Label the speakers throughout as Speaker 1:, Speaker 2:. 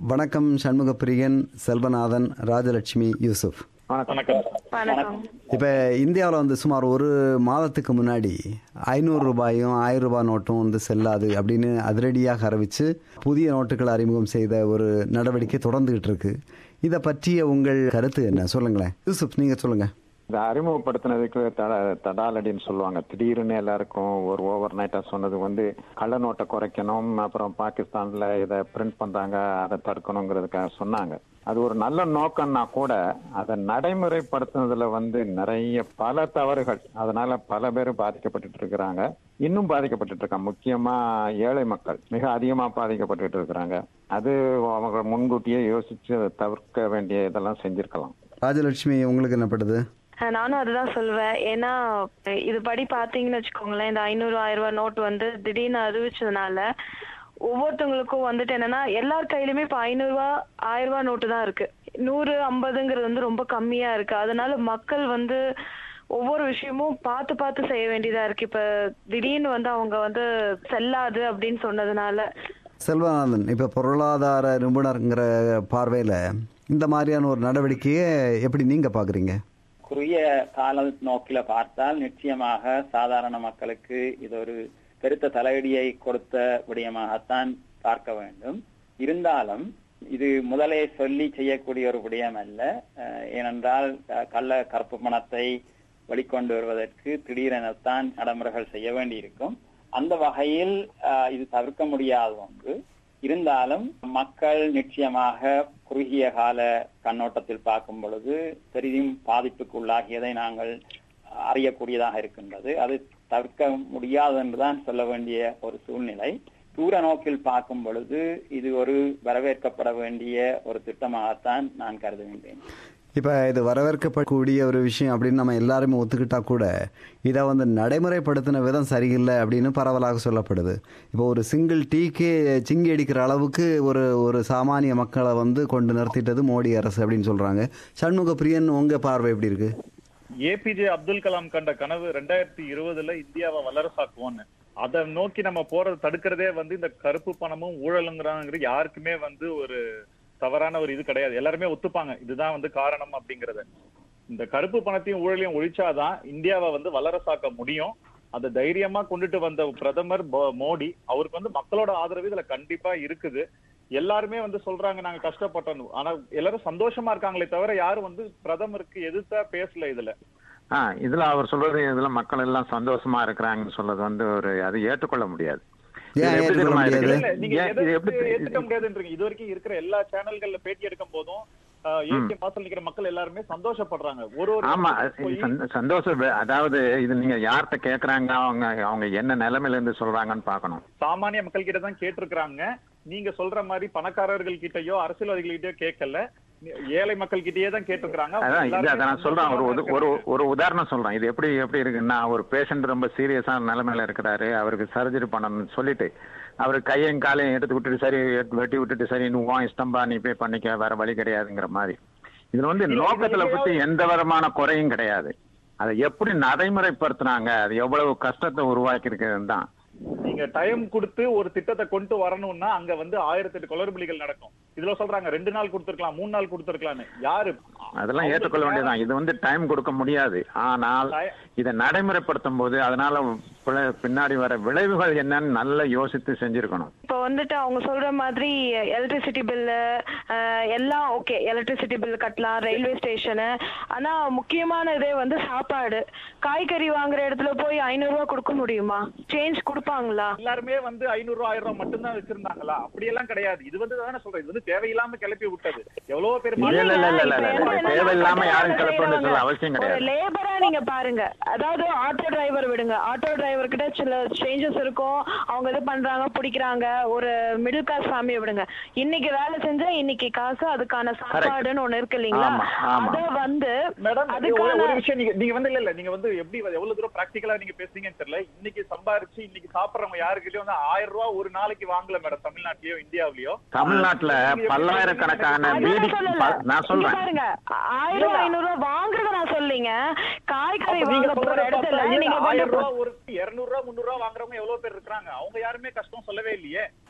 Speaker 1: வணக்கம் சண்முகப்பிரியன் செல்வநாதன் ராஜலட்சுமி யூசுப்
Speaker 2: வணக்கம்
Speaker 3: வணக்கம்
Speaker 1: இப்போ இந்தியாவில் வந்து சுமார் ஒரு மாதத்துக்கு முன்னாடி ஐநூறு ரூபாயும் ஆயிரம் ரூபாய் நோட்டும் வந்து செல்லாது அப்படின்னு அதிரடியாக அறிவித்து புதிய நோட்டுகளை அறிமுகம் செய்த ஒரு நடவடிக்கை தொடர்ந்துகிட்டு இருக்கு இதை பற்றிய உங்கள் கருத்து என்ன சொல்லுங்களேன் யூசுப் நீங்கள் சொல்லுங்கள்
Speaker 2: இதை அறிமுகப்படுத்தினதுக்கு தட தடாலடின்னு சொல்லுவாங்க திடீர்னு எல்லாருக்கும் ஒரு ஓவர் நைட்டா சொன்னது வந்து கள்ள நோட்டை குறைக்கணும் அப்புறம் பாகிஸ்தான்ல இதை பிரிண்ட் பண்றாங்க அதை தடுக்கணுங்கிறதுக்காக சொன்னாங்க அது ஒரு நல்ல நோக்கம்னா கூட அதை நடைமுறைப்படுத்துனதுல வந்து நிறைய பல தவறுகள் அதனால பல பேர் பாதிக்கப்பட்டுட்டு இருக்கிறாங்க இன்னும் பாதிக்கப்பட்டுட்டு இருக்காங்க முக்கியமா ஏழை மக்கள் மிக அதிகமா பாதிக்கப்பட்டுட்டு இருக்கிறாங்க அது அவங்க முன்கூட்டியே யோசிச்சு அதை தவிர்க்க வேண்டிய இதெல்லாம் செஞ்சிருக்கலாம்
Speaker 1: ராஜலட்சுமி உங்களுக்கு என்னப்படுது
Speaker 3: அஹ் நானும் அதுதான் சொல்லுவேன் ஏன்னா இது படி பாத்தீங்கன்னு வச்சுக்கோங்களேன் இந்த ஐநூறு ஆயிரம் ரூபாய் நோட் வந்து திடீர்னு அறிவிச்சதுனால ஒவ்வொருத்தவங்களுக்கும் வந்துட்டு என்னன்னா எல்லார் கையிலுமே இப்ப ஐநூறு ரூபாய் ஆயிரம் ரூபாய் நோட்டு தான் இருக்கு நூறு ஐம்பதுங்கிறது வந்து ரொம்ப கம்மியா இருக்கு அதனால மக்கள் வந்து ஒவ்வொரு விஷயமும் பார்த்து பார்த்து செய்ய வேண்டியதா இருக்கு இப்ப திடீர்னு வந்து அவங்க வந்து செல்லாது அப்படின்னு சொன்னதுனால
Speaker 1: செல்வநாதன் இப்போ பொருளாதார நிபுணருங்கிற பார்வையில் இந்த மாதிரியான ஒரு நடவடிக்கையை எப்படி நீங்கள் பார்க்குறீங்க
Speaker 4: குறுகிய கால நோக்கில பார்த்தால் நிச்சயமாக சாதாரண மக்களுக்கு இது ஒரு பெருத்த தலையடியை கொடுத்த விடயமாகத்தான் பார்க்க வேண்டும் இருந்தாலும் இது முதலே சொல்லி செய்யக்கூடிய ஒரு விடயம் அல்ல அஹ், ஏனென்றால் அஹ், கள்ள கருப்பு பணத்தை வெளிக்கொண்டு வருவதற்கு திடீரெனத்தான் நடைமுறைகள் செய்ய வேண்டியிருக்கும் அந்த வகையில் அஹ், இது தவிர்க்க முடியாத ஒன்று இருந்தாலும் மக்கள் நிச்சயமாக குறுகிய கால கண்ணோட்டத்தில் பார்க்கும் பொழுது பெரிதும் பாதிப்புக்கு உள்ளாகியதை நாங்கள் அறியக்கூடியதாக இருக்கின்றது அது தவிர்க்க முடியாது என்றுதான் சொல்ல வேண்டிய ஒரு சூழ்நிலை தூர நோக்கில் பார்க்கும் பொழுது இது ஒரு வரவேற்கப்பட வேண்டிய ஒரு திட்டமாகத்தான் நான் கருதுகின்றேன்
Speaker 1: இப்போ இது வரவேற்கப்படக்கூடிய ஒரு விஷயம் அப்படின்னு நம்ம எல்லாருமே ஒத்துக்கிட்டா கூட இதை வந்து நடைமுறைப்படுத்தின விதம் சரியில்லை அப்படின்னு பரவலாக சொல்லப்படுது இப்போ ஒரு சிங்கிள் டீக்கே சிங்கி அடிக்கிற அளவுக்கு ஒரு ஒரு சாமானிய மக்களை வந்து கொண்டு நிறுத்திட்டது மோடி அரசு அப்படின்னு சொல்றாங்க சண்முக பிரியன் உங்க பார்வை எப்படி இருக்கு
Speaker 5: ஏபிஜே அப்துல் கலாம் கண்ட கனவு ரெண்டாயிரத்தி இருபதுல இந்தியாவை வல்லரசாக்குவோன்னு அதை நோக்கி நம்ம போறதை தடுக்கிறதே வந்து இந்த கருப்பு பணமும் ஊழலுங்கிறாங்கிறது யாருக்குமே வந்து ஒரு தவறான ஒரு இது கிடையாது எல்லாருமே ஒத்துப்பாங்க இதுதான் வந்து காரணம் அப்படிங்கறத இந்த கருப்பு பணத்தையும் ஊழலையும் ஒழிச்சாதான் இந்தியாவை வந்து வல்லரசாக்க முடியும் அதை தைரியமா கொண்டுட்டு வந்த பிரதமர் போ- மோடி அவருக்கு வந்து மக்களோட ஆதரவு இதுல கண்டிப்பா இருக்குது எல்லாருமே வந்து சொல்றாங்க நாங்க கஷ்டப்பட்டோம் ஆனா எல்லாரும் சந்தோஷமா இருக்காங்களே தவிர யாரும் வந்து பிரதமருக்கு எதிர்த்தா பேசல இதுல
Speaker 2: ஆ இதுல அவர் சொல்றது இதுல மக்கள் எல்லாம் சந்தோஷமா இருக்கிறாங்கன்னு சொல்றது வந்து ஒரு அது ஏற்றுக்கொள்ள முடியாது
Speaker 1: ஏன்
Speaker 2: இது எப்படி
Speaker 1: ஏற்றுக்கொள்ள
Speaker 2: தெரியுமா
Speaker 1: முடியாது?
Speaker 2: இருக்குது?
Speaker 5: இல்ல, நீங்க
Speaker 2: ஏன்
Speaker 5: எதை
Speaker 2: இது எப்படி
Speaker 5: ஏத்துக்க முடியாதுன்றீங்க இது வரைக்கும் இருக்கிற எல்லா சேனல்கள்ல பேட்டி எடுக்கும் போதும் ஏடிஎம் வாசல் நிக்கிற மக்கள் எல்லாருமே சந்தோஷப்படுறாங்க ஒரு ஒரு
Speaker 2: ஆமா
Speaker 5: இடத்துக்கு போய்
Speaker 2: சந்த- சந்தோஷம் வே- அதாவது இது நீங்க யார்கிட்ட கேக்குறாங்க அவங்க அவங்க என்ன நிலைமையில இருந்து சொல்றாங்கன்னு பார்க்கணும்
Speaker 5: சாமானிய மக்கள் கிட்ட தான் கேட்டிருக்கிறாங்க நீங்க சொல்ற மாதிரி பணக்காரர்கள் கிட்டயோ அரசியல்வாதிகள் கிட்டயோ கேட்கல ஏழை மக்கள் கிட்டயே தான் கேட்டிருக்கிறாங்க
Speaker 2: அதான் இது அதை நான் சொல்றேன் ஒரு உத- ஒரு
Speaker 5: எல்லாருமே
Speaker 2: ஒரு உதாரணம் சொல்றேன் இது எப்படி எப்படி இருக்குன்னா ஒரு பேஷண்ட் ரொம்ப சீரியஸான நிலைமையில இருக்கிறாரு அவருக்கு சர்ஜரி பண்ணணும்னு சொல்லிட்டு அவர் கையையும் காலையும் எடுத்து விட்டுட்டு சரி எடுத்து வெட்டி விட்டுட்டு சரி நீ உன் இஷ்டம்பா நீ போய் பண்ணிக்க வேற வழி கிடையாதுங்கிற மாதிரி இதுல வந்து
Speaker 5: இல்ல, இது
Speaker 2: நோக்கத்துல பத்தி
Speaker 5: எங்கேயாவது-
Speaker 2: எந்த விதமான குறையும் கிடையாது அதை எப்படி நடைமுறைப்படுத்துனாங்க அது எவ்வளவு கஷ்டத்தை உருவாக்கி இருக்கிறது தான்
Speaker 5: நீங்க டைம் கொடுத்து ஒரு திட்டத்தை கொண்டு வரணும்னா அங்க வந்து ஆயிரத்தி எட்டு குளறுபடிகள் நடக்கும் இதுல சொல்றாங்க ரெண்டு நாள் கொடுத்திருக்கலாம் மூணு நாள் கொடுத்திருக்கலாம்னு யாரு
Speaker 2: அதெல்லாம் ஏற்றுக்கொள்ள வேண்டியதுதான் இது வந்து டைம் கொடுக்க முடியாது ஆனால் இதை நடைமுறைப்படுத்தும் போது அதனால பிழை- பின்னாடி வர விளைவுகள் என்னன்னு நல்லா யோசித்து செஞ்சிருக்கணும்
Speaker 3: இப்போ வந்துட்டு அவங்க சொல்ற மாதிரி எலக்ட்ரிசிட்டி பில்லு எல்லாம் ஓகே எலக்ட்ரிசிட்டி பில் கட்டலாம் ரயில்வே ஸ்டேஷனு ஆனா முக்கியமான இதே வந்து சாப்பாடு காய்கறி வாங்குற இடத்துல போய் ஐநூறு ரூபாய் கொடுக்க முடியுமா சேஞ்ச் கொடுப்பாங்களா
Speaker 5: எல்லாருமே வந்து ஐநூறு ரூபாய் ஆயிரம் ரூபாய் மட்டும்தான் வச்சிருந்தாங்களா அப்படி எல்லாம் கிடையாது இது வந்து தானே சொல்றேன் இது வந்து தேவையில்லாம கிளப்பி விட்டது எவ்வளவு பேர்
Speaker 2: இல்ல, இல்ல, இல்ல, இல்ல, இல்ல, இல்ல.
Speaker 3: இப்ப என்னன்னா
Speaker 2: தேவையில்லாம யாரும்
Speaker 3: பட்டதாரி
Speaker 2: கிளப்ப வேண்டிய
Speaker 3: செய்றவங்க.
Speaker 2: அவசியம்
Speaker 3: ஒரு
Speaker 2: கிடையாது
Speaker 3: லேபரா நீங்க பாருங்க அதாவது ஆட்டோ டிரைவர் விடுங்க ஆட்டோ டிரைவர் கிட்ட சில சேஞ்சஸ் இருக்கும் அவங்க இது பண்றாங்க பிடிக்கிறாங்க ஒரு மிடில் கிளாஸ் ஃபேமிலியை விடுங்க இன்னைக்கு வேலை செஞ்சா இன்னைக்கு காசு அதுக்கான சாப்பாடுன்னு ஒண்ணு இருக்கு இல்லைங்களா
Speaker 2: ஆமா, ஆமா.
Speaker 3: அத வந்து
Speaker 5: மேடம் ஒரு
Speaker 3: அதுக்கான
Speaker 5: ஒரு விஷயம் நீங்க நீங்க வந்து இல்ல இல்ல நீங்க வந்து எப்படி எவ்வளவு தூரம் பிராக்டிகலா நீங்க பேசுறீங்கன்னு தெரியல இன்னைக்கு சம்பாரிச்சு இன்னைக்கு சாப்பிடுறவங்க யாருக்கிட்டயும் வந்து ஆயிரம் ரூபாய் ஒரு நாளைக்கு வாங்கல மேடம் தமிழ்நாட்டிலயோ இந்தியாவிலயோ
Speaker 2: தமிழ்நாட்டுல பல்லாயிரக்கணக்கான
Speaker 3: அதுதான்
Speaker 2: பீடி
Speaker 3: சொல்லல.
Speaker 2: ப- நான்
Speaker 3: இங்க
Speaker 2: சொல்றேன்
Speaker 3: பாருங்க ஆயிரம் ரூபாய் ஐநூறு ரூபாய் வாங்குறத நான் சொல்லீங்க காய்கறி
Speaker 5: அப்ப நீங்க
Speaker 3: வாங்க போற
Speaker 5: சொல்றத
Speaker 3: இடத்துல
Speaker 5: பார்த்தா
Speaker 3: நீங்க கொண்டு
Speaker 5: ஆயிரம்
Speaker 3: போ-
Speaker 5: ரூபாய் ஒரு இருநூறு ரூபாய் முந்நூறு ரூபாய் வாங்குறவங்க எவ்வளவு பேர் இருக்காங்க அவங்க யாருமே கஷ்டம் சொல்லவே இல்லையே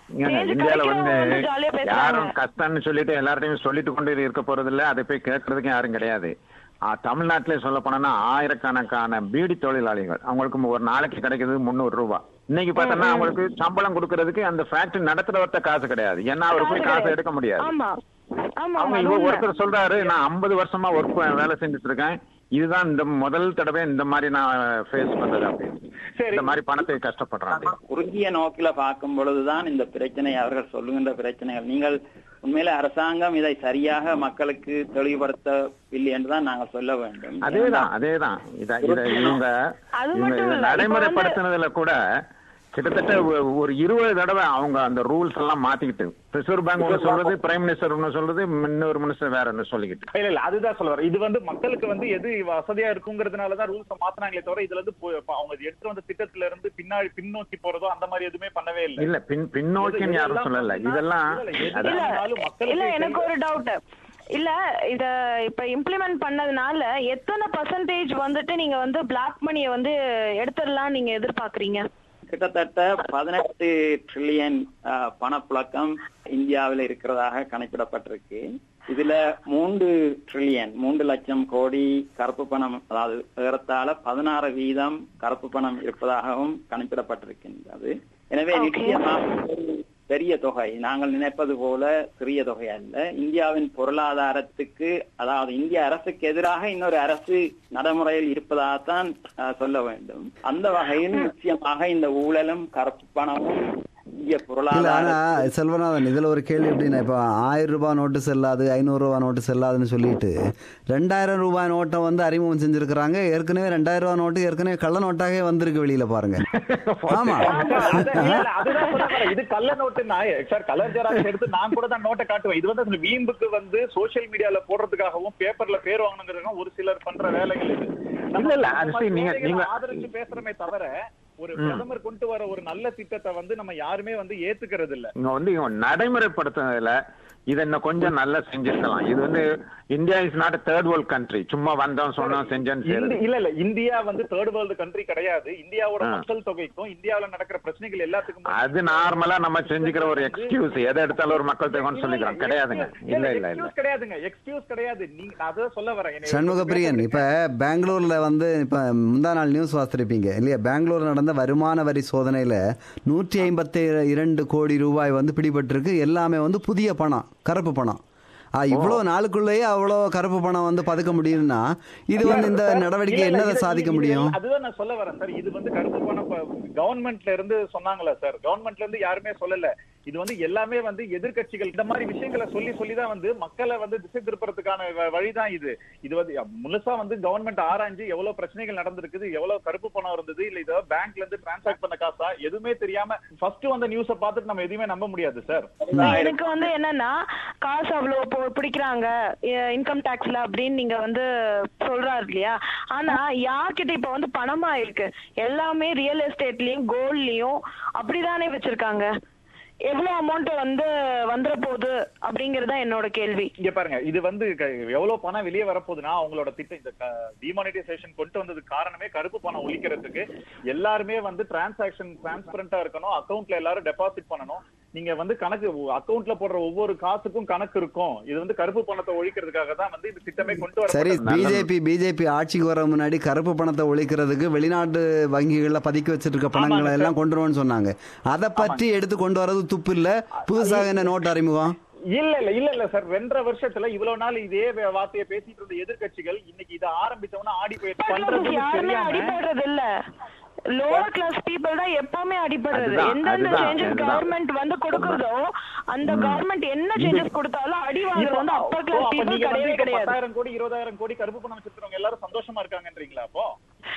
Speaker 2: இங்க
Speaker 3: Change
Speaker 2: இந்தியால
Speaker 3: கிடைக்கிறவங்க
Speaker 2: வந்து
Speaker 3: வந்து jolly ஆ பேசுறாங்க.
Speaker 2: யாரும் கஷ்டம்னு சொல்லிட்டு எல்லார்ட்டையும் சொல்லிட்டு கொண்டு இருக்க போறது இல்ல அதை போய் கேட்கறதுக்கு யாரும் கிடையாது ஆ, தமிழ்நாட்டிலே சொல்ல போனா ஆயிரக்கணக்கான பீடி தொழிலாளிகள் அவங்களுக்கு ஒரு நாளைக்கு கிடைக்கிறது முந்நூறு ரூபாய் இன்னைக்கு பார்த்தோம்னா அவங்களுக்கு சம்பளம் கொடுக்கறதுக்கு அந்த ஃபேக்டரி நடத்துறவர்கிட்ட காசு கிடையாது ஏன்னா அவர் போய் காசு எடுக்க முடியாது
Speaker 3: ஆமா ஆமா
Speaker 2: அவங்க
Speaker 3: ஆமா,
Speaker 2: இவ
Speaker 3: உண்மை.
Speaker 2: ஒருத்தர் சொல்றாரு நான் ஐம்பது வருஷமா ஒர்க் வேலை செஞ்சுட்டு இருக்கேன் இதுதான் இந்த முதல் தடவை இந்த மாதிரி நான் ஃபேஸ் பண்றது அப்படின்னு
Speaker 5: சரி.
Speaker 2: இந்த மாதிரி பணத்தை கஷ்டப்படுறேன் அப்படின்னு
Speaker 4: குறுகிய நோக்கில பார்க்கும் பொழுதுதான் இந்த பிரச்சனை அவர்கள் சொல்லுகின்ற பிரச்சனைகள் நீங்கள் உண்மையில அரசாங்கம் இதை சரியாக மக்களுக்கு தெளிவுபடுத்தவில்லை என்றுதான் நாங்கள் சொல்ல வேண்டும்
Speaker 2: அதேதான் அதேதான் இத இத இவங்க
Speaker 3: அது
Speaker 2: இவங்க
Speaker 3: மட்டும்
Speaker 2: இத
Speaker 3: இல்ல, இப்ப
Speaker 2: நடைமுறைப்படுத்தினதுல கூட கிட்டத்தட்ட ஒ- ஒரு இருபது தடவை அவங்க அந்த ரூல்ஸ் எல்லாம் மாத்திக்கிட்டு ரிசர்வ் பேங்க் ஒண்ணு சொல்றது பிரைம் மினிஸ்டர் ஒண்ணு சொல்றது இன்னொரு மினிஸ்டர் வேற ஒண்ணு சொல்லிக்கிட்டு
Speaker 5: இல்ல இல்ல அதுதான் சொல்ல வரேன் இது வந்து மக்களுக்கு வந்து எது வசதியா இருக்குங்கிறதுனாலதான் ரூல்ஸ் மாத்தினாங்களே தவிர இதுல இருந்து போ- இப்ப அவங்க எடுத்து வந்த திட்டத்துல இருந்து பின்னாடி பின்னோக்கி போறதோ அந்த மாதிரி எதுவுமே பண்ணவே இல்ல
Speaker 2: இல்ல பின் பின்னோக்கின்னு யாரும் சொல்லல இதெல்லாம்
Speaker 5: இல்ல,
Speaker 2: அதான்
Speaker 3: இல்ல
Speaker 5: மக்களுக்கு
Speaker 3: இல்ல எனக்கு ஒரு டவுட் இல்ல இத இப்ப இம்ப்ளிமெண்ட் பண்ணதுனால எத்தனை பர்சன்டேஜ் வந்துட்டு நீங்க வந்து பிளாக் மணியை வந்து எடுத்துடலாம் நீங்க எதிர்பார்க்கறீங்க
Speaker 4: கிட்டத்தட்ட பதினெட்டு ட்ரில்லியன் பணப்புழக்கம் இந்தியாவில் இருக்கிறதாக கணக்கிடப்பட்டிருக்கு இதுல மூன்று ட்ரில்லியன் மூன்று லட்சம் கோடி கருப்பு பணம் அதாவது ஏறத்தாழ பதினாறு வீதம் கருப்பு பணம் இருப்பதாகவும் கணக்கிடப்பட்டிருக்கின்றது எனவே
Speaker 3: Okay.
Speaker 4: நிச்சயமாக ஒரு பெரிய தொகை நாங்கள் நினைப்பது போல சிறிய தொகை அல்ல இந்தியாவின் பொருளாதாரத்துக்கு அதாவது இந்திய அரசுக்கு எதிராக இன்னொரு அரசு நடைமுறையில் இருப்பதாகத்தான் அஹ், சொல்ல வேண்டும் அந்த வகையில் நிச்சயமாக இந்த ஊழலும் கருப்பு பணமும் இந்திய
Speaker 1: இல்ல
Speaker 4: பொருளாதார
Speaker 1: ஆனா செல்வநாதன் இதுல ஒரு கேள்வி எப்படின்னா இப்போ ஆயிரம் ரூபாய் நோட்டு செல்லாது ஐநூறு ரூபாய் நோட்டு செல்லாதுன்னு சொல்லிட்டு ரெண்டாயிரம் ரூபாய் நோட்டை வந்து அறிமுகம் செஞ்சிருக்கிறாங்க ஏற்கனவே ரெண்டாயிரம் ரூபாய் நோட்டு ஏற்கனவே கள்ள நோட்டாகவே வந்திருக்கு வெளியில பாருங்க ஆமா
Speaker 5: அது- இல்ல, இல்ல, அதுதான் சொல்ல வரேன். இது கள்ள நோட்டு நான் சார் கலர் ஜெராக்ஸ் எடுத்து நான் கூட தான் நோட்டை காட்டுவேன் இது வந்து அந்த வீம்புக்கு வந்து சோசியல் மீடியால போடுறதுக்காகவும் பேப்பர்ல பேர் வாங்கணுங்கிறதுக்காகவும் ஒரு சிலர் பண்ற வேலைகள் இது நம்ம
Speaker 2: இல்ல, இல்ல, அது
Speaker 5: இந்த மாதிரி
Speaker 2: சரி, நீங்க-
Speaker 5: வேலைகளை
Speaker 2: நீங்க-
Speaker 5: ஆதரிச்சு பேசுறமே தவிர ஒரு பிரதமர் கொண்டு வர ஒரு நல்ல திட்டத்தை வந்து நம்ம யாருமே வந்து ஏத்துக்கிறது இல்ல
Speaker 2: இங்க வந்து இவங்க நடைமுறைப்படுத்துறதுல இதை இன்னும் கொஞ்சம் நல்லா செஞ்சிருக்கலாம் இது வந்து India is not third world country சும்மா வந்தோம் சொன்னோம் செஞ்சோன்னு
Speaker 5: இந்தி-
Speaker 2: செய்யறது
Speaker 5: இல்ல இல்ல இந்தியா வந்து தேர்ட் வேர்ல்டு கண்ட்ரி கிடையாது இந்தியாவோட
Speaker 2: ஆ.
Speaker 5: மக்கள் தொகைக்கும் இந்தியாவுல நடக்கிற பிரச்சனைகள் எல்லாத்துக்கும்
Speaker 2: அது நார்மலா நம்ம செஞ்சுக்கிற ஒரு எக்ஸ்கியூஸ் எதை எடுத்தாலும் ஒரு மக்கள் தொகைன்னு சொல்லிக்கிறோம் கிடையாதுங்க இல்ல இல்ல இல்ல
Speaker 5: எக்ஸ்கியூஸ் கிடையாதுங்க எக்ஸ்கியூஸ் கிடையாது நீங்க நான் அதான் சொல்ல வரேன் என்னை
Speaker 1: சண்முக பிரியன் இப்ப பெங்களூர்ல வந்து இப்ப முந்தா நாள் நியூஸ் வாசித்திருப்பீங்க இல்லையா பெங்களூர் நடந்த வருமான வரி சோதனையில நூற்றி ஐம்பத்தி இரண்டு கோடி ரூபாய் வந்து பிடிபட்டிருக்கு எல்லாமே வந்து புதிய பணம் கருப்பு பணம் ஆ, இவ்வளவு நாளுக்குள்ளேயே அவ்வளோ கருப்பு பணம் வந்து பதுக்க முடியும்னா இது வந்து இந்த நடவடிக்கை
Speaker 5: இல்ல, இல்ல,
Speaker 1: என்னதை
Speaker 5: இது-
Speaker 1: சாதிக்க
Speaker 5: இது-
Speaker 1: முடியும்
Speaker 5: அதுதான் நான் சொல்ல வரேன் சார் இது வந்து கருப்பு பணம் கவர்மெண்ட்ல இருந்து சொன்னாங்களா சார் கவர்மெண்ட்ல இருந்து யாருமே சொல்லல இது வந்து எல்லாமே வந்து எதிர்க்கட்சிகள் இந்த மாதிரி விஷயங்களை சொல்லி சொல்லி தான் வந்து மக்களை வந்து திசை திருப்புறதுக்கான வ- வழிதான் இது இது வந்து முழுசா வந்து கவர்மெண்ட் ஆராய்ஞ்சு எவ்வளவு பிரச்சனைகள் நடந்திருக்குது எவ்வளவு கருப்பு பணம் இருந்தது இல்ல இதை பேங்க்ல இருந்து டிரான்சாக்ட் பண்ண காசா எதுவுமே தெரியாம ஃபர்ஸ்ட் வந்த நியூஸ பார்த்துட்டு நம்ம எதுவுமே நம்ப முடியாது சார்
Speaker 3: எனக்கு வந்து என்னன்னா காசு அவ்வளவு போ- பிடிக்கிறாங்க இன்கம் டாக்ஸ்ல அப்படின்னு நீங்க வந்து சொல்றாரு இல்லையா ஆனா யார்கிட்ட இப்ப வந்து பணமா இருக்கு எல்லாமே ரியல் எஸ்டேட்லயும் கோல்ட்லயும் அப்படிதானே வச்சிருக்காங்க எவ்வளவு அமௌண்ட் வந்து வந்துட போகுது அப்படிங்கறதுதான் என்னோட கேள்வி
Speaker 5: இங்க பாருங்க இது வந்து க- எவ்வளவு பணம் வெளியே வரப்போகுதுன்னா அவங்களோட திட்டம் இந்த டிமானிட்டைசேஷன் கொண்டு வந்தது காரணமே கருப்பு பணம் ஒழிக்கிறதுக்கு எல்லாருமே வந்து டிரான்சாக்ஷன் டிரான்ஸ்பரண்டா இருக்கணும் அக்கவுண்ட்ல எல்லாரும் டெபாசிட் பண்ணணும் நீங்க வந்து கணக்கு அக்கவுண்ட்ல போடுற ஒவ்வொரு காசுக்கும் கணக்கு இருக்கும் இது வந்து கருப்பு பணத்தை ஒழிக்கிறதுக்காக தான் வந்து இந்த திட்டமே கொண்டு வர
Speaker 1: சரி பிஜேபி பிஜேபி ஆட்சிக்கு வர முன்னாடி கருப்பு பணத்தை ஒழிக்கிறதுக்கு வெளிநாட்டு வங்கிகள்ல பதுக்கி வச்சிட்டு இருக்க பணங்களை எல்லாம் கொண்டு வருவோம்னு சொன்னாங்க அதை பற்றி எடுத்து கொண்டு வர்றது துப்பு இல்ல புதுசாக என்ன நோட் அறிமுகம்
Speaker 5: இல்ல இல்ல இல்ல இல்ல சார் ரெண்டரை வருஷத்துல இவ்வளவு நாள் இதே வே- வார்த்தையை பேசிட்டு இருந்த எதிர்க்கட்சிகள் இன்னைக்கு இதை ஆரம்பிச்சவனா ஆடி போயிட்டு பண்றதுன்னு
Speaker 3: யாருமே
Speaker 5: தெரியாம
Speaker 3: அடிபடுறது இல்ல லோவர் கிளாஸ் பீப்புள் தான் எப்பவுமே அடிபடுறது
Speaker 2: அதுதான்,
Speaker 3: எந்தெந்த
Speaker 2: அதுதான்,
Speaker 3: சேஞ்சஸ்
Speaker 2: அதுதான்.
Speaker 3: கவர்மெண்ட் வந்து கொடுக்குறதோ அந்த கவர்மெண்ட் என்ன சேஞ்சஸ் கொடுத்தாலும் அடி வாங்குறது வந்து அப்பர்
Speaker 5: ஓ,
Speaker 3: கிளாஸ்
Speaker 5: அப்ப
Speaker 3: பீப்புள்
Speaker 5: நீங்க வந்து
Speaker 3: கிடையவே
Speaker 5: இப்ப
Speaker 3: கிடையாது
Speaker 5: பத்தாயிரம் கோடி இருபதாயிரம் கோடி கருப்பு பணம் வச்சிருக்கவங்க எல்லாரும் சந்தோஷமா இருக்காங்கன்றீங்களா அப்போ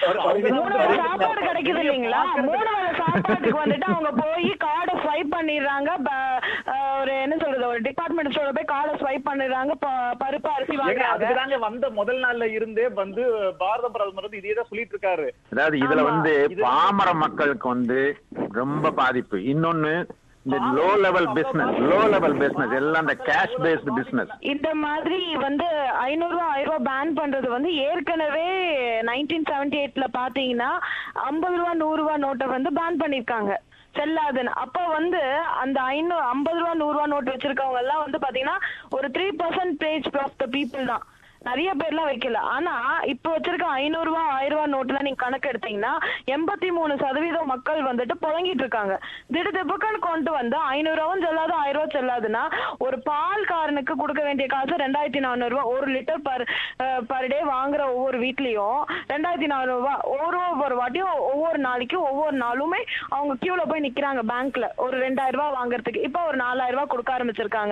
Speaker 3: மூணு வேளை சாப்பாடு கிடைக்குது இல்லைங்களா மூணு வேளை சாப்பாட்டுக்கு வந்துட்டு அவங்க போய் கார்டை ஸ்வைப் பண்ணிடுறாங்க ப- அஹ் ஒரு என்ன சொல்றது ஒரு டிபார்ட்மெண்ட் ஸ்டோர்ல போய் கார்டை ஸ்வைப் பண்ணிடுறாங்க ப- பருப்பு அரிசி
Speaker 5: ஏங்க,
Speaker 3: வாங்குறாங்க
Speaker 5: அதுக்குதாங்க வந்த முதல் நாள்ல இருந்தே வந்து பாரத பிரதமர் வந்து இதே தான் சொல்லிட்டு இருக்காரு
Speaker 2: அதாவது இதுல
Speaker 3: ஆமா,
Speaker 2: வந்து
Speaker 5: இது-
Speaker 2: பாமர மக்களுக்கு வந்து ரொம்ப பாதிப்பு இன்னொன்னு இந்த low level business low level business எல்லாம் இந்த கேஷ் பேஸ்டு பிசினஸ்
Speaker 3: இந்த மாதிரி வந்து ஐநூறு ரூபா ஆயிரம் ரூபாய் பேன் பண்றது வந்து ஏற்கனவே நைன்டீன் செவன்டி எயிட்ல பாத்தீங்கன்னா ஐம்பது ரூபா நூறு ரூபா நோட்டை வந்து பேன் பண்ணிருக்காங்க செல்லாதுன்னு அப்ப வந்து அந்த ஐநூறு ஐம்பது ரூபா நூறு ரூபா நோட் வச்சிருக்கவங்க எல்லாம் வந்து பாத்தீங்கன்னா ஒரு three percentage of the people தான் நிறைய பேர்லாம் வைக்கல ஆனா இப்ப வச்சிருக்க ஐநூறு ரூபாய் ஆயிரம் ரூபாய் நோட்டுல நீங்க கணக்கு எடுத்தீங்கன்னா எண்பத்தி மூணு சதவீதம் மக்கள் வந்துட்டு புழங்கிட்டு இருக்காங்க திடுதிப்புக்குன்னு கொண்டு வந்து ஐநூறு ரூபாவும் செல்லாது ஆயிரம் ரூபாய் செல்லாதுன்னா ஒரு பால்காரனுக்கு கொடுக்க வேண்டிய காசு ரெண்டாயிரத்தி நானூறு ரூபாய் ஒரு லிட்டர் பர் பர் டே வாங்குற ஒவ்வொரு வீட்லயும் ரெண்டாயிரத்தி நானூறு ரூபாய் ஒரு ஒவ்வொரு வாட்டியும் ஒவ்வொரு நாளைக்கும் ஒவ்வொரு நாளுமே அவங்க கியூல போய் நிக்கிறாங்க பேங்க்ல ஒரு ரெண்டாயிரம் ரூபாய் வாங்குறதுக்கு இப்ப ஒரு நாலாயிரம் ரூபாய் கொடுக்க ஆரம்பிச்சிருக்காங்க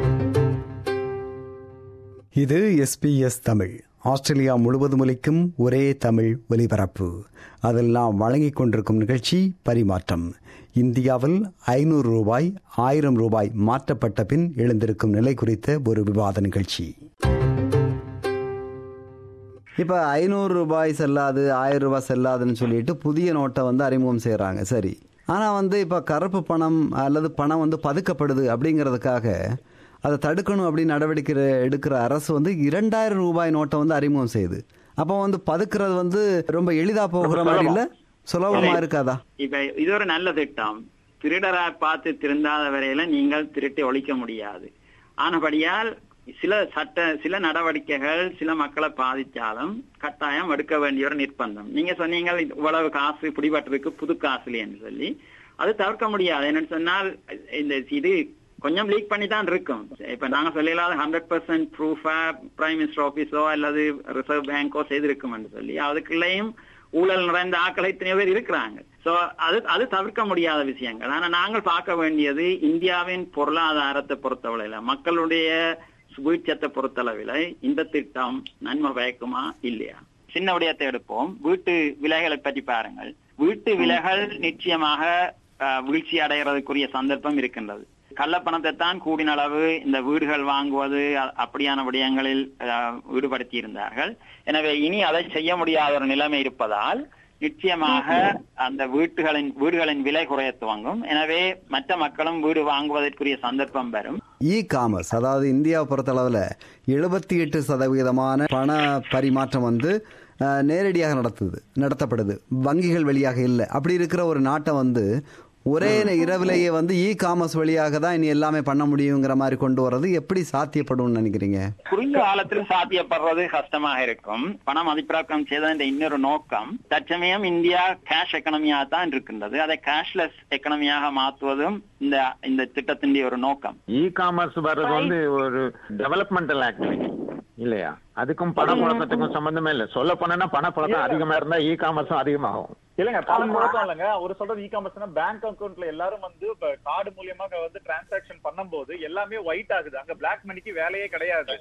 Speaker 1: இது எஸ்பிஎஸ் தமிழ் ஆஸ்திரேலியா முழுவதும் ஒலிக்கும் ஒரே தமிழ் ஒலிபரப்பு அதில் நாம் வழங்கிக் கொண்டிருக்கும் நிகழ்ச்சி பரிமாற்றம் இந்தியாவில் ஐநூறு ரூபாய் ஆயிரம் ரூபாய் மாற்றப்பட்ட பின் எழுந்திருக்கும் நிலை குறித்த ஒரு விவாத நிகழ்ச்சி இப்போ ஐநூறு ரூபாய் செல்லாது ஆயிரம் ரூபாய் செல்லாதுன்னு சொல்லிட்டு புதிய நோட்டை வந்து அறிமுகம் செய்கிறாங்க சரி ஆனால் வந்து இப்போ கருப்பு பணம் அல்லது பணம் வந்து பதுக்கப்படுது அப்படிங்கிறதுக்காக அதை தடுக்கணும் அப்படின்னு நடவடிக்கை எடுக்கிற அரசு வந்து இரண்டாயிரம் ரூபாய் நோட்டை வந்து அறிமுகம் செய்யுது அப்போ வந்து பதுக்கிறது வந்து ரொம்ப எளிதா போகிற மாதிரி இல்ல சுலபமா இருக்காதா
Speaker 4: இப்ப இது ஒரு நல்ல திட்டம் திருடரா பார்த்து திருந்தாத வரையில நீங்கள் திருட்டை ஒழிக்க முடியாது ஆனபடியால் சில சட்ட சில நடவடிக்கைகள் சில மக்களை பாதித்தாலும் கட்டாயம் எடுக்க வேண்டிய ஒரு நிர்பந்தம் நீங்க சொன்னீங்க இவ்வளவு காசு பிடிபட்டிருக்கு புது காசுலேன்னு சொல்லி அது தவிர்க்க முடியாது என்னன்னு சொன்னால் இந்த இது கொஞ்சம் லீக் பண்ணி தான் இருக்கும் இப்ப நாங்க சொல்லலாத ஹண்ட்ரட் பர்சன்ட் ப்ரூஃபா பிரைம் மினிஸ்டர் ஆபீஸோ அல்லது ரிசர்வ் பேங்கோ செய்திருக்கும் சொல்லி அதுக்குள்ளேயும் ஊழல் நிறைந்த ஆக்கள் இத்தனை பேர் இருக்கிறாங்க சோ அது அது தவிர்க்க முடியாத விஷயங்கள் ஆனா நாங்கள் பார்க்க வேண்டியது இந்தியாவின் பொருளாதாரத்தை பொறுத்தவரையில மக்களுடைய வீழ்ச்சத்தை பொறுத்தளவில் இந்த திட்டம் நன்மை பயக்குமா இல்லையா சின்ன விடயத்தை எடுப்போம் வீட்டு விலைகளை பற்றி பாருங்கள் வீட்டு விலைகள் நிச்சயமாக வீழ்ச்சி அடைகிறதுக்குரிய சந்தர்ப்பம் இருக்கின்றது கள்ளப்பணத்தை தான் கூடின அளவு இந்த வீடுகள் வாங்குவது அப்படியான விடயங்களில் ஈடுபடுத்தி இருந்தார்கள் எனவே இனி அதை செய்ய முடியாத ஒரு நிலைமை இருப்பதால் நிச்சயமாக அந்த வீட்டுகளின் வீடுகளின் விலை குறைய துவங்கும் எனவே மற்ற மக்களும் வீடு வாங்குவதற்குரிய சந்தர்ப்பம் வரும்
Speaker 1: இ காமர்ஸ் அதாவது இந்தியாவை பொறுத்தளவில் எழுபத்தி எட்டு சதவீதமான பண பரிமாற்றம் வந்து நேரடியாக நடத்துது நடத்தப்படுது வங்கிகள் வழியாக இல்லை அப்படி இருக்கிற ஒரு நாட்டை வந்து ஒரே இரவிலேயே வந்து இ காமர்ஸ் வழியாக தான் இனி எல்லாமே பண்ண முடியுங்கிற மாதிரி கொண்டு வர்றது எப்படி சாத்தியப்படும் நினைக்கிறீங்க
Speaker 4: குறுகிய காலத்தில் சாத்தியப்படுறது கஷ்டமாக இருக்கும் பண மதிப்பிறக்கம் செய்த இந்த இன்னொரு நோக்கம் தற்சமயம் இந்தியா கேஷ் எக்கனமியா தான் இருக்கின்றது அதை கேஷ்லெஸ் எக்கனமியாக மாற்றுவதும் இந்த இந்த திட்டத்தின் ஒரு நோக்கம்
Speaker 6: இ காமர்ஸ் வர்றது வந்து ஒரு டெவலப்மெண்டல் ஆக்டிவிட்டி இல்லையா அதுக்கும் பணப்புழக்கத்துக்கும் சம்பந்தமே இல்ல சொல்ல போனா பணப்புழக்கம் அதிகமா இருந்தா இ காமர்ஸும் அதிகமாகும்
Speaker 5: இல்லங்க பணம் குழப்பம் இல்லைங்க ஒரு சொல்றது இ காமர்ஸ்னா பேங்க் அக்கௌண்ட்ல எல்லாரும் வந்து கார்டு மூலியமா வந்து டிரான்சாக்சன் பண்ணும்போது எல்லாமே ஒயிட் ஆகுது அங்க பிளாக் மணிக்கு வேலையே கிடையாது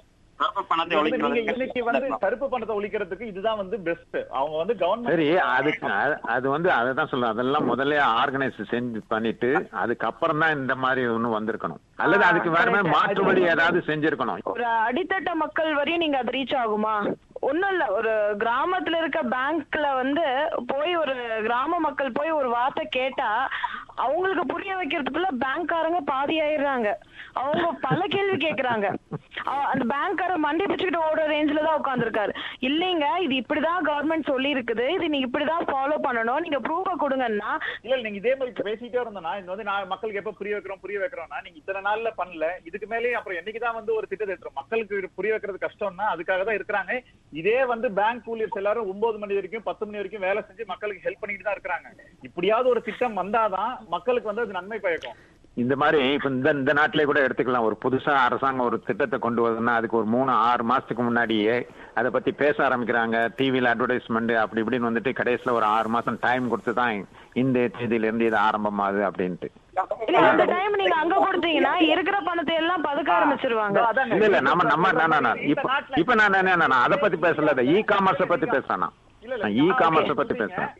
Speaker 5: இன்னைக்கு வந்து கருப்பு பணத்தை ஒழிக்கிறதுக்கு இதுதான் வந்து பெஸ்ட் அவங்க வந்து கவர்மெண்ட்
Speaker 6: சரி அதுக்கு அது வந்து அதுதான் சொல்றேன் அதெல்லாம் முதல்ல ஆர்கனைஸ் செஞ்சு பண்ணிட்டு அதுக்கப்புறம் தான் இந்த மாதிரி ஒண்ணு வந்திருக்கணும் அல்லது அதுக்கு வேற மாதிரி மாற்று வழி ஏதாவது செஞ்சிருக்கணும்
Speaker 3: ஒரு அடித்தட்ட மக்கள் வரையும் நீங்க அது ரீச் ஆகுமா ஒண்ணும் இல்ல ஒரு கிராமத்துல இருக்க பேங்க்ல வந்து போய் ஒரு கிராம மக்கள் போய் ஒரு வார்த்தை கேட்டா அவங்களுக்கு புரிய வைக்கிறதுக்குள்ள பேங்க்காரங்க பாதி ஆயிடுறாங்க அவங்க பல கேள்வி கேக்குறாங்க அந்த பேங்க்கார மண்டி பிடிச்சுக்கிட்டு ஓடுற ரேஞ்சில தான் உட்காந்துருக்காரு இல்லைங்க இது இப்படிதான் கவர்மெண்ட் சொல்லி இருக்குது இது நீங்க இப்படிதான் ஃபாலோ பண்ணணும் நீங்க ப்ரூஃப கொடுங்கன்னா
Speaker 5: இல்ல நீங்க இதே மாதிரி பேசிட்டே இருந்தோம்னா இது வந்து நான் மக்களுக்கு எப்ப புரிய வைக்கிறோம் புரிய வைக்கிறோம்னா நீங்க இத்தனை நாள்ல பண்ணல இதுக்கு மேலே அப்புறம் என்னைக்குதான் வந்து ஒரு திட்டத்தை எடுத்துரும் மக்களுக்கு புரிய வைக்கிறது கஷ்டம்னா அதுக்காக தான் இருக்கிறாங்க இதே வந்து பேங்க் ஊழியர்ஸ் எல்லாரும் ஒன்பது மணி வரைக்கும் பத்து மணி வரைக்கும் வேலை செஞ்சு மக்களுக்கு ஹெல்ப் பண்ணிட்டு தான் இருக்கிறாங்க இப்படியாவது ஒரு திட்டம் வந்தாதான் மக்களுக்கு வந்து அது நன்மை பயக்கும்
Speaker 6: இந்த மாதிரி இப்ப இந்த இந்த நாட்டிலே கூட எடுத்துக்கலாம் ஒரு புதுசா அரசாங்கம் ஒரு திட்டத்தை கொண்டு வருதுன்னா அதுக்கு ஒரு மூணு ஆறு மாசத்துக்கு முன்னாடியே அதை பத்தி பேச ஆரம்பிக்கிறாங்க டிவியில அட்வர்டைஸ்மெண்ட் அப்படி இப்படின்னு வந்துட்டு கடைசியில ஒரு ஆறு மாசம் டைம் கொடுத்து தான் இந்த தேதியில இருந்து இது ஆரம்பமாகுது அப்படின்ட்டு
Speaker 3: அந்த டைம் நீங்க அங்க கொடுத்தீங்கன்னா இருக்கிற பணத்தை எல்லாம் பதுக்க ஆரம்பிச்சிருவாங்க
Speaker 6: இல்ல இல்ல நம்ம நம்ம இப்ப இப்ப நான் என்ன அதை பத்தி பேசல இ காமர்ஸ பத்தி பேசுறேன் இ காமர்ஸ் பத்தி பேசுறேன்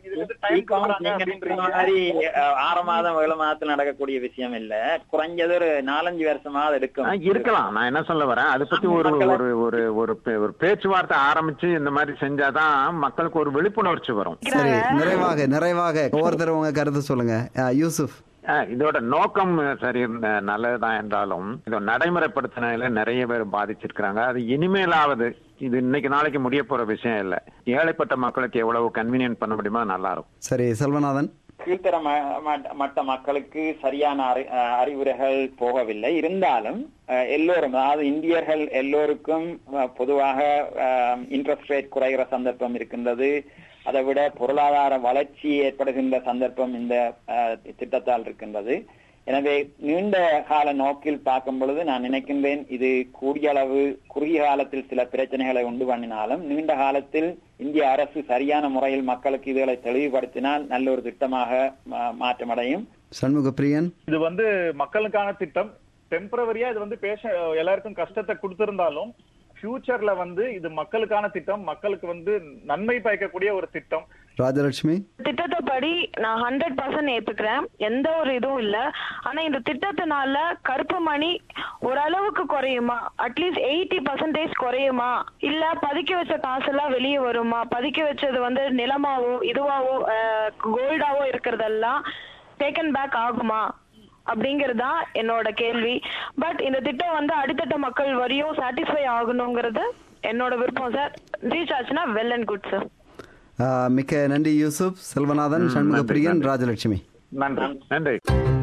Speaker 4: ஆறு மாதம் ஏழு மாதத்துல நடக்கக்கூடிய விஷயம் இல்ல குறைஞ்சது ஒரு நாலஞ்சு வருஷமா எடுக்கும்
Speaker 6: இருக்கலாம் நான் என்ன சொல்ல வரேன் அதை பத்தி ஒரு ஒரு ஒரு ஒரு ஒரு பேச்சுவார்த்தை ஆரம்பிச்சு இந்த மாதிரி செஞ்சாதான் மக்களுக்கு ஒரு விழிப்புணர்ச்சி வரும்
Speaker 1: சரி நிறைவாக நிறைவாக ஒவ்வொருத்தர் உங்க கருத்து சொல்லுங்க யூசுப்
Speaker 6: இதோட நோக்கம் சரி நல்லதுதான் என்றாலும் இதை நடைமுறைப்படுத்தினால நிறைய பேர் பாதிச்சிருக்கிறாங்க அது இனிமேலாவது இது இன்னைக்கு நாளைக்கு முடிய போற விஷயம் இல்ல ஏழைப்பட்ட மக்களுக்கு எவ்வளவு கன்வீனியன்ட் பண்ண முடியுமோ நல்லா இருக்கும்
Speaker 1: சரி செல்வநாதன்
Speaker 4: கீழ்த்தர ம- மட்ட- மட்ட மக்களுக்கு சரியான அறி- அஹ் அறிவுரைகள் போகவில்லை இருந்தாலும் அஹ், எல்லோரும் அதாவது இந்தியர்கள் எல்லோருக்கும் அஹ், பொதுவாக இன்ட்ரெஸ்ட் ரேட் குறைகிற சந்தர்ப்பம் இருக்கின்றது அதை விட பொருளாதார வளர்ச்சி ஏற்படுகின்ற சந்தர்ப்பம் இந்த அஹ், திட்டத்தால் இருக்கின்றது எனவே நீண்ட கால நோக்கில் பார்க்கும் பொழுது நான் நினைக்கின்றேன் இது கூடிய அளவு குறுகிய காலத்தில் சில பிரச்சனைகளை உண்டு பண்ணினாலும் நீண்ட காலத்தில் இந்திய அரசு சரியான முறையில் மக்களுக்கு இதுகளை தெளிவுபடுத்தினால் நல்ல ஒரு திட்டமாக மா- மாற்றமடையும்
Speaker 1: சண்முக பிரியன்
Speaker 5: இது வந்து மக்களுக்கான திட்டம் டெம்பரவரியா இது வந்து பேஷ எல்லாருக்கும் கஷ்டத்தை கொடுத்திருந்தாலும் ஃபியூச்சர்ல வந்து இது மக்களுக்கான திட்டம் மக்களுக்கு வந்து நன்மை பயக்கக்கூடிய ஒரு திட்டம்
Speaker 1: ராஜலட்சுமி
Speaker 3: திட்டத்தை படி நான் ஹண்ட்ரட் பர்சன்ட் ஏத்துக்கிறேன் எந்த ஒரு இதுவும் இல்ல ஆனா இந்த திட்டத்தினால கருப்பு மணி ஓரளவுக்கு குறையுமா அட்லீஸ்ட் எயிட்டி பர்சன்டேஜ் குறையுமா இல்ல பதுக்கி வச்ச காசெல்லாம் வெளியே வருமா பதுக்கி வச்சது வந்து நிலமாவோ இதுவாவோ கோல்டாவோ இருக்கிறதெல்லாம் டேக்கன் பேக் ஆகுமா அப்படிங்கறதுதான் என்னோட கேள்வி பட் இந்த திட்டம் வந்து அடித்தட்ட மக்கள் வரையும் சாட்டிஸ்ஃபை ஆகணுங்கிறது என்னோட விருப்பம் சார் ரீச் ஆச்சுன்னா வெல் அண்ட் குட் சார்
Speaker 1: ஆ, மிக்க நன்றி யூசுப் செல்வநாதன்
Speaker 6: ம்,
Speaker 1: சண்முக
Speaker 6: நன்றி,
Speaker 1: பிரியன்
Speaker 6: நன்றி.
Speaker 1: ராஜலட்சுமி
Speaker 6: நன்றி நன்றி